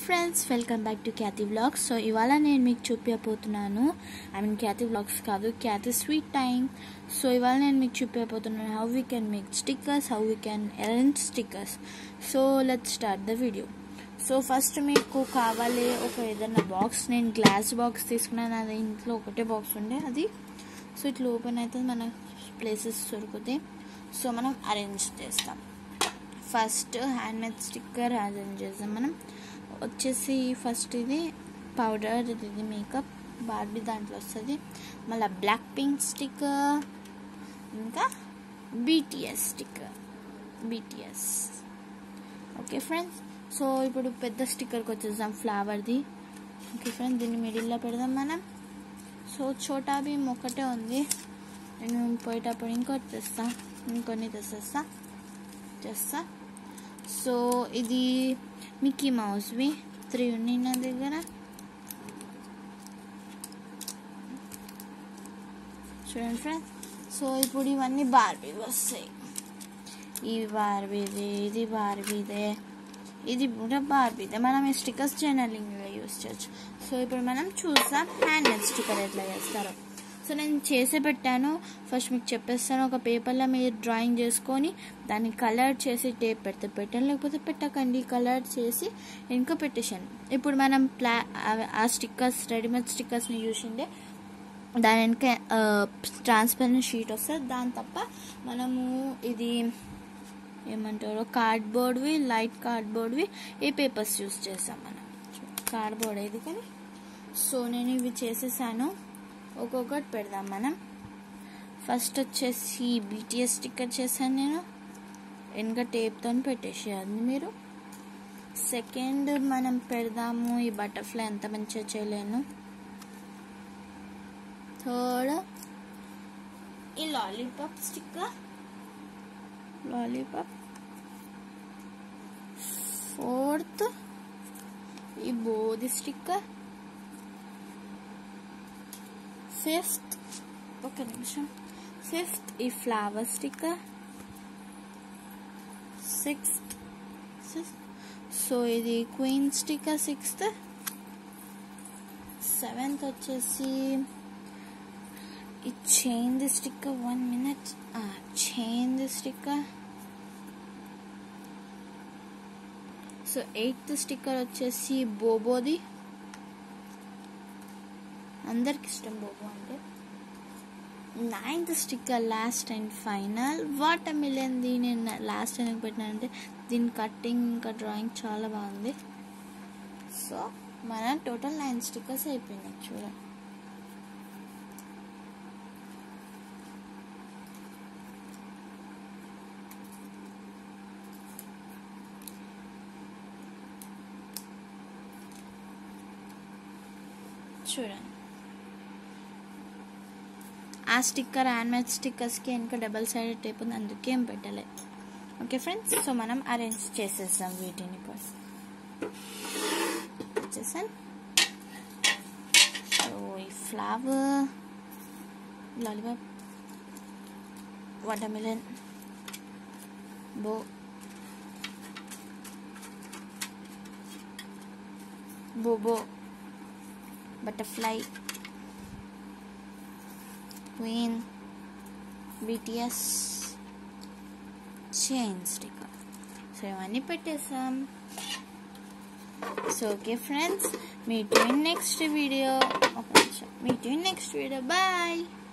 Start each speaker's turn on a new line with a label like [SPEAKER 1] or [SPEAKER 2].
[SPEAKER 1] friends welcome back to Kyathi vlogs so ఇవాళ నేను మీకు చూపించబోతున్నాను ఐ మీన్ క్యాతి వ్లాగ్స్ కాదు క్యాతి స్వీట్ టైం సో ఇవాళ నేను మీకు చూపించబోతున్నాను how we can make stickers how we can arrange stickers so let start the video so first మీకు కావాలి ఒక ఏదైనా బాక్స్ నేను గ్లాస్ బాక్స్ తీసుకున్నాను అది ఇంట్లో ఒకటే బాక్స్ ఉండే అది సో ఇట్లా ఓపెన్ అయితే మన ప్లేసెస్ దొరుకుతాయి సో మనం అరేంజ్ చేస్తాం first hand made sticker arrange చేద్దాం మనం వచ్చేసి ఫస్ట్ ఇది పౌడర్ ఇది మేకప్ బార్బీ దాంట్లో వస్తుంది మళ్ళీ బ్లాక్ పింక్ స్టిక్కర్ ఇంకా BTS sticker BTS okay friends so ఇప్పుడు పెద్ద స్టిక్కర్కి వచ్చేద్దాం ఫ్లవర్ది ఓకే ఫ్రెండ్స్ దీన్ని మిడిల్లో పెడదాం మనం సో చోటా భీమ్ ఒకటే ఉంది నేను పోయేటప్పుడు ఇంకోటి తెస్తా ఇంకొన్ని తెస్తా చేస్తా సో ఇది మిక్కీ మౌస్వి త్రీ ఉన్నాయి నా దగ్గర చూడండి ఫ్రెండ్స్ సో ఇప్పుడు ఇవన్నీ బార్బీ వస్తాయి ఇవి బార్బీది ఇది బార్బీదే ఇది కూడా బార్బీదే మనం ఈ స్టిక్కర్స్ జర్నలింగ్లో యూస్ చేయొచ్చు సో ఇప్పుడు మనం చూసాం హ్యాండ్ మేడ్ స్టిక్కర్ ఎట్లా చేస్తారో సో నేను చేసే పెట్టాను ఫస్ట్ మీకు చెప్పేస్తాను ఒక పేపర్లో మీరు డ్రాయింగ్ చేసుకొని దాన్ని కలర్ చేసి టేప్ పెడితే పెట్టాను లేకపోతే పెట్టకండి కలర్ చేసి ఇంకా పెట్టేశాను ఇప్పుడు మనం ప్లా ఆ స్టిక్కర్స్ రెడీమేడ్ స్టిక్కర్స్ని చూసిండే దాని వెనక ట్రాన్స్పరెంట్ షీట్ వస్తుంది దాని తప్ప మనము ఇది ఏమంటారు కార్డ్బోర్డ్వి లైట్ కార్డ్బోర్డ్వి ఏ పేపర్స్ యూస్ చేస్తాం మనం కార్డ్బోర్డ్ ఇది కానీ సో నేను ఇవి చేసేసాను ఒక్కొక్కటి పెడదాం మనం ఫస్ట్ వచ్చేసి బీటీఎస్ స్టిక్కర్ చేశాను నేను వెనక టేప్తో పెట్టేసేయాలి మీరు సెకండ్ మనం పెడదాము ఈ బటర్ఫ్లై ఎంత మంచిగా చేయలేను థర్డ్ ఈ లాలీపాప్ స్టిక్కర్ లాలీపాప్ ఫోర్త్ ఈ బోది స్టిక్కర్ ఫిఫ్త్ ఒక నిమిషం ఫిఫ్త్ ఈ ఫ్లవర్ స్టిక్కర్ సిక్స్త్ సో ఇది క్వీన్ స్టిక్కర్ సిక్స్త్ సెవెంత్ వచ్చేసి ఈ చైన్ ది స్టిక్కర్ వన్ మినిట్ చైన్ ది స్టిక్కర్ సో ఎయిత్ స్టిక్కర్ వచ్చేసి బోబోది అందరికి ఇష్టం బోబో అంటే ninth sticker last and final watermelon దీని లాస్ట్ ఎందుకు పెట్టినానంటే దీని కట్టింగ్ ఇంకా డ్రాయింగ్ చాలా బాగుంది సో మన టోటల్ నైన్ స్టిక్కర్స్ అయిపోయినాయి చూడండి చూడండి ఆ స్టిక్కర్ హ్యాండ్మేడ్ స్టిక్కర్స్కి ఇంకా డబల్ సైడెడ్ టేప్ ఉంది అందుకే ఏం పెట్టలేదు ఓకే ఫ్రెండ్స్ సో మనం అరేంజ్ చేసేస్తాం వీటిని వచ్చేసాను సో ఈ ఫ్లవర్ లాలీపాప్ వాటర్మిలన్ బో Bobo butterfly queen BTS chain sticker so ఇవన్నీ పెట్టేసాం so okay friends meet in next video ఒక నిమిషం meet in next video bye